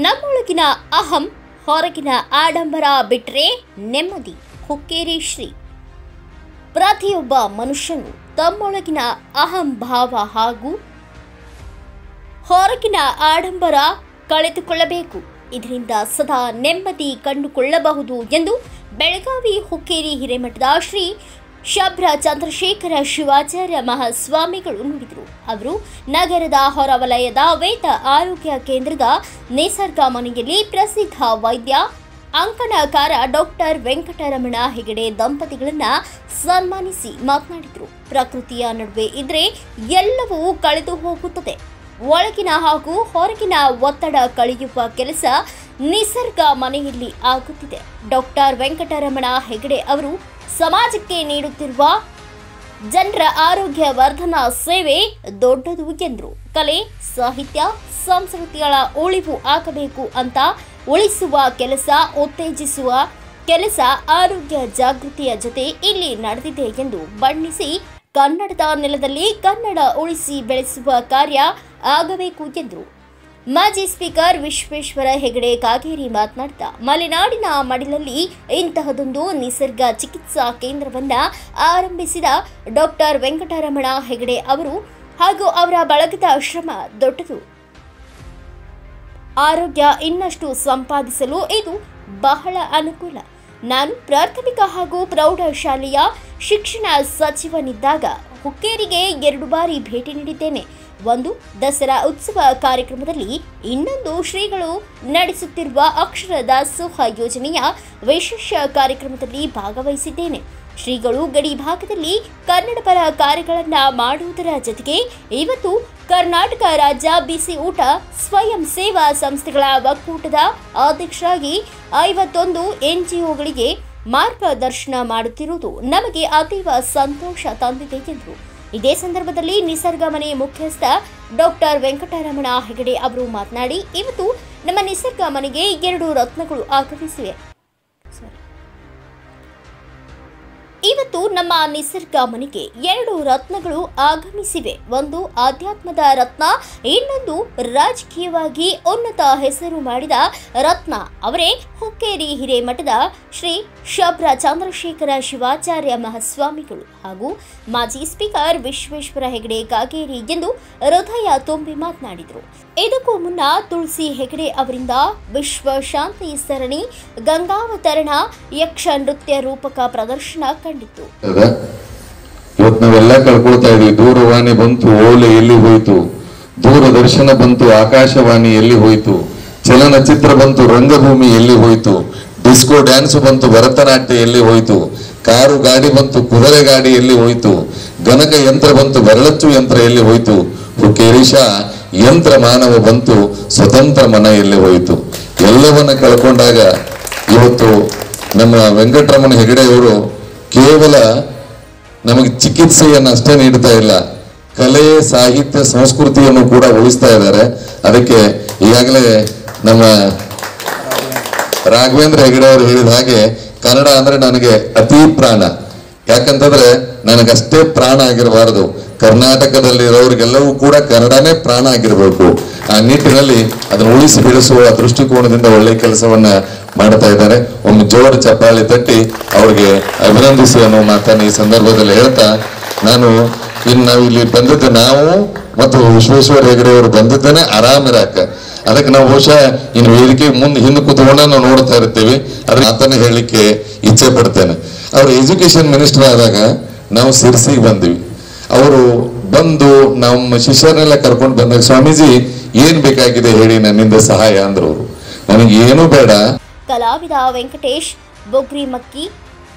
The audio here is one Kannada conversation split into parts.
ನಮ್ಮೊಳಗಿನ ಅಹಂ ಹೊರಗಿನ ಆಡಂಬರ ಬಿಟ್ರೆ ನೆಮ್ಮದಿ ಹುಕ್ಕೇರಿ ಶ್ರೀ ಪ್ರತಿಯೊಬ್ಬ ಮನುಷ್ಯನು ತಮ್ಮೊಳಗಿನ ಅಹಂ ಭಾವ ಹಾಗೂ ಹೊರಗಿನ ಆಡಂಬರ ಕಳೆದುಕೊಳ್ಳಬೇಕು ಇದರಿಂದ ಸದಾ ನೆಮ್ಮದಿ ಕಂಡುಕೊಳ್ಳಬಹುದು ಎಂದು ಬೆಳಗಾವಿ ಹುಕ್ಕೇರಿ ಹಿರೇಮಠದ ಶ್ರೀ ಶಬ್ರ ಚಂದ್ರಶೇಖರ ಶಿವಾಚಾರ್ಯ ಮಹಾಸ್ವಾಮಿಗಳು ನುಡಿದರು ಅವರು ನಗರದ ಹೊರವಲಯದ ವೇದ ಆರೋಗ್ಯ ಕೇಂದ್ರದ ನಿಸರ್ಗ ಮನೆಯಲ್ಲಿ ಪ್ರಸಿದ್ಧ ವೈದ್ಯ ಅಂಕಣಕಾರ ಡಾಕ್ಟರ್ ವೆಂಕಟರಮಣ ಹೆಗಡೆ ದಂಪತಿಗಳನ್ನ ಸನ್ಮಾನಿಸಿ ಮಾತನಾಡಿದರು ಪ್ರಕೃತಿಯ ನಡುವೆ ಇದ್ರೆ ಎಲ್ಲವೂ ಕಳೆದು ಹೋಗುತ್ತದೆ ಒಳಗಿನ ಹಾಗೂ ಹೊರಗಿನ ಒತ್ತಡ ಕಳೆಯುವ ಕೆಲಸ ನಿಸರ್ಗ ಮನೆಯಲ್ಲಿ ಆಗುತ್ತಿದೆ ಡಾಕ್ಟರ್ ವೆಂಕಟರಮಣ ಹೆಗಡೆ ಅವರು ಸಮಾಜಕ್ಕೆ ನೀಡುತ್ತಿರುವ ಜನರ ಆರೋಗ್ಯ ವರ್ಧನಾ ಸೇವೆ ದೊಡ್ಡದು ಎಂದರು ಕಲೆ ಸಾಹಿತ್ಯ ಸಂಸ್ಕೃತಿಗಳ ಉಳಿವು ಆಗಬೇಕು ಅಂತ ಉಳಿಸುವ ಕೆಲಸ ಉತ್ತೇಜಿಸುವ ಕೆಲಸ ಆರೋಗ್ಯ ಜಾಗೃತಿಯ ಜೊತೆ ಇಲ್ಲಿ ನಡೆದಿದೆ ಎಂದು ಬಣ್ಣಿಸಿ ಕನ್ನಡದ ನೆಲದಲ್ಲಿ ಕನ್ನಡ ಉಳಿಸಿ ಬೆಳೆಸುವ ಕಾರ್ಯ ಆಗಬೇಕು ಎಂದರು ಮಾಜಿ ಸ್ಪೀಕರ್ ವಿಶ್ವೇಶ್ವರ ಹೆಗಡೆ ಕಾಗೇರಿ ಮಾತನಾಡ್ತಾ ಮಲೆನಾಡಿನ ಮಡಿಲಲ್ಲಿ ಇಂತಹದೊಂದು ನಿಸರ್ಗ ಚಿಕಿತ್ಸಾ ಕೇಂದ್ರವನ್ನ ಆರಂಭಿಸಿದ ಡಾಕ್ಟರ್ ವೆಂಕಟರಮಣ ಹೆಗಡೆ ಅವರು ಹಾಗೂ ಅವರ ಬಳಗದ ಶ್ರಮ ದೊಡ್ಡದು ಆರೋಗ್ಯ ಇನ್ನಷ್ಟು ಸಂಪಾದಿಸಲು ಇದು ಬಹಳ ಅನುಕೂಲ ನಾನು ಪ್ರಾಥಮಿಕ ಹಾಗೂ ಪ್ರೌಢಶಾಲೆಯ ಶಿಕ್ಷಣ ಸಚಿವನಿದ್ದಾಗ ಹುಕ್ಕೇರಿಗೆ ಎರಡು ಬಾರಿ ಭೇಟಿ ನೀಡಿದ್ದೇನೆ ಒಂದು ದಸರಾ ಉತ್ಸವ ಕಾರ್ಯಕ್ರಮದಲ್ಲಿ ಇನ್ನೊಂದು ಶ್ರೀಗಳು ನಡೆಸುತ್ತಿರುವ ಅಕ್ಷರ ದಾಸೋಹ ಯೋಜನೆಯ ವಿಶೇಷ ಕಾರ್ಯಕ್ರಮದಲ್ಲಿ ಭಾಗವಹಿಸಿದ್ದೇನೆ ಶ್ರೀಗಳು ಗಡಿ ಭಾಗದಲ್ಲಿ ಕನ್ನಡ ಪರ ಕಾರ್ಯಗಳನ್ನ ಮಾಡುವುದರ ಜೊತೆಗೆ ಇವತ್ತು ಕರ್ನಾಟಕ ರಾಜ್ಯ ಬಿಸಿ ಊಟ ಸ್ವಯಂ ಸೇವಾ ಸಂಸ್ಥೆಗಳ ಒಕ್ಕೂಟದ ಅಧ್ಯಕ್ಷರಾಗಿ ಐವತ್ತೊಂದು ಎನ್ಜಿಒಗಳಿಗೆ ಮಾರ್ಗದರ್ಶನ ಮಾಡುತ್ತಿರುವುದು ನಮಗೆ ಅತೀವ ಸಂತೋಷ ತಂದಿದೆ ಎಂದರು ಇದೇ ಸಂದರ್ಭದಲ್ಲಿ ನಿಸರ್ಗ ಮನೆ ಮುಖ್ಯಸ್ಥ ಡಾಕ್ಟರ್ ವೆಂಕಟರಮಣ ಹೆಗಡೆ ಅವರು ಮಾತನಾಡಿ ಇವತ್ತು ನಮ್ಮ ನಿಸರ್ಗ ಮನೆಗೆ ಎರಡು ರತ್ನಗಳು ಆಗಮಿಸಿವೆ Sorry. ಇವತ್ತು ನಮ್ಮ ನಿಸರ್ಗ ಮನೆಗೆ ಎರಡು ರತ್ನಗಳು ಆಗಮಿಸಿವೆ ಒಂದು ಆಧ್ಯಾತ್ಮದ ರತ್ನ ಇನ್ನೊಂದು ರಾಜಕೀಯವಾಗಿ ಉನ್ನತ ಹೆಸರು ಮಾಡಿದ ರತ್ನ ಅವರೇ ಹುಕ್ಕೇರಿ ಹಿರೇಮಠದ ಶ್ರೀ ಶಬ್ರ ಚಂದ್ರಶೇಖರ ಶಿವಾಚಾರ್ಯ ಮಹಾಸ್ವಾಮಿಗಳು ಹಾಗೂ ಮಾಜಿ ಸ್ಪೀಕರ್ ವಿಶ್ವೇಶ್ವರ ಹೆಗಡೆ ಕಾಗೇರಿ ಎಂದು ಹೃದಯ ತುಂಬಿ ಮಾತನಾಡಿದರು ಇದಕ್ಕೂ ಮುನ್ನ ತುಳಸಿ ಹೆಗಡೆ ಅವರಿಂದ ವಿಶ್ವ ಶಾಂತಿ ಸರಣಿ ಗಂಗಾವತರಣ ಯಕ್ಷ ನೃತ್ಯ ರೂಪಕ ಪ್ರದರ್ಶನ ಕಂಡಿತು ಅದ ಇವತ್ತು ನಾವೆಲ್ಲ ಕಳ್ಕೊಳ್ತಾ ಇದೀವಿ ದೂರವಾಣಿ ಬಂತು ಓಲೆ ಎಲ್ಲಿ ಹೋಯ್ತು ದೂರದರ್ಶನ ಬಂತು ಆಕಾಶವಾಣಿ ಎಲ್ಲಿ ಹೋಯ್ತು ಚಲನಚಿತ್ರ ಬಂತು ರಂಗಭೂಮಿ ಎಲ್ಲಿ ಹೋಯ್ತು ಡಿಸ್ಕೋ ಡ್ಯಾನ್ಸ್ ಬಂತು ಭರತನಾಟ್ಯ ಎಲ್ಲಿ ಹೋಯ್ತು ಕಾರು ಗಾಡಿ ಬಂತು ಕುದುರೆ ಗಾಡಿ ಎಲ್ಲಿ ಹೋಯ್ತು ಗಣಕ ಯಂತ್ರ ಬಂತು ಬೆರಳಚ್ಚು ಯಂತ್ರ ಎಲ್ಲಿ ಹೋಯ್ತು ಹುಕ್ಕೇರಿಷ ಯಂತ್ರ ಮಾನವ ಬಂತು ಸ್ವತಂತ್ರ ಮನ ಎಲ್ಲಿ ಹೋಯ್ತು ಎಲ್ಲವನ್ನ ಕಳ್ಕೊಂಡಾಗ ಇವತ್ತು ನಮ್ಮ ವೆಂಕಟರಮಣ ಹೆಗಡೆಯವರು ಕೇವಲ ನಮಗೆ ಚಿಕಿತ್ಸೆಯನ್ನು ಅಷ್ಟೇ ನೀಡ್ತಾ ಇಲ್ಲ ಕಲೆ ಸಾಹಿತ್ಯ ಸಂಸ್ಕೃತಿಯನ್ನು ಕೂಡ ಉಳಿಸ್ತಾ ಇದ್ದಾರೆ ಅದಕ್ಕೆ ಈಗಾಗಲೇ ನಮ್ಮ ರಾಘವೇಂದ್ರ ಹೆಗಡೆ ಅವರು ಹೇಳಿದ ಹಾಗೆ ಕನ್ನಡ ಅಂದ್ರೆ ನನಗೆ ಅತಿ ಪ್ರಾಣ ಯಾಕಂತಂದ್ರೆ ನನಗಷ್ಟೇ ಪ್ರಾಣ ಆಗಿರಬಾರದು ಕರ್ನಾಟಕದಲ್ಲಿರೋರಿಗೆಲ್ಲವೂ ಕೂಡ ಕನ್ನಡನೇ ಪ್ರಾಣ ಆಗಿರಬೇಕು ಆ ನಿಟ್ಟಿನಲ್ಲಿ ಅದನ್ನು ಉಳಿಸಿ ಬೆಳೆಸುವ ದೃಷ್ಟಿಕೋನದಿಂದ ಒಳ್ಳೆ ಕೆಲಸವನ್ನ ಮಾಡ್ತಾ ಇದ್ದಾರೆ ಒಮ್ಮೆ ಜೋರು ಚಪ್ಪಾಳೆ ತಟ್ಟಿ ಅವ್ರಿಗೆ ಅಭಿನಂದಿಸಿ ಅನ್ನೋ ಮಾತನ್ನ ಈ ಸಂದರ್ಭದಲ್ಲಿ ಹೇಳ್ತಾ ನಾನು ಇನ್ನು ನಾವು ಇಲ್ಲಿ ಬಂದಿದ್ದ ನಾವು ಮತ್ತು ವಿಶ್ವೇಶ್ವರ ಹೆಗಡೆ ಅವರು ಬಂದಿದ್ದೇನೆ ಆರಾಮಿರಾಕ ಅದಕ್ಕೆ ನಾವು ಬಹುಶಃ ಇನ್ನು ವೇದಿಕೆ ಮುಂದೆ ಹಿಂದೆ ಕೂತ್ಕೊಂಡ ನಾವು ನೋಡ್ತಾ ಇರ್ತೀವಿ ಅದ್ರ ಮಾತನ್ನ ಹೇಳಲಿಕ್ಕೆ ಇಚ್ಛೆ ಪಡ್ತೇನೆ ಅವ್ರು ಎಜುಕೇಶನ್ ಮಿನಿಸ್ಟರ್ ಆದಾಗ ನಾವು ಸಿರ್ಸಿಗೆ ಬಂದ್ವಿ ಅವರು ಬಂದು ನಮ್ಮ ಶಿಷ್ಯರನ್ನೆಲ್ಲ ಕರ್ಕೊಂಡು ಬಂದಾಗ ಸ್ವಾಮೀಜಿ ಏನ್ ಬೇಕಾಗಿದೆ ಹೇಳಿ ನನ್ನಿಂದ ಸಹಾಯ ಅಂದ್ರು ಅವರು ನನಗೆ ಏನೂ ಬೇಡ ಕಲಾವಿದ ವೆಂಕಟೇಶ್ ಬೊಗ್ರಿ ಮಕ್ಕಿ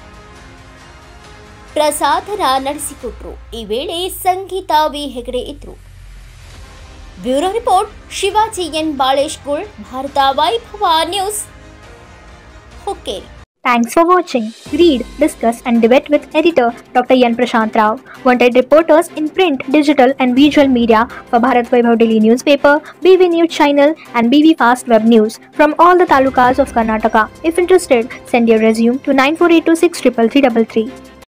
ಪ್ರಸಾದನ ನಡೆಸಿಕೊಟ್ರು ಈ ವೇಳೆ ಸಂಗೀತ ವಿ ಹೆಗಡೆ ಇದ್ರು ಬ್ಯೂರೋ ರಿಪೋರ್ಟ್ ಶಿವಾಜಿ ಎನ್ ಬಾಳೇಶ್ಗುಳ್ Bharata Vaibhava news Hukkeri Thanks for watching. Read, discuss, and debate with editor Dr. Yan Prashant Rao. Wanted reporters in print, digital, and visual media for Bharat Vaibhav Daily newspaper, BV News channel, and BV Fast Web News from all the talukas of Karnataka. If interested, send your resume to 9482633333.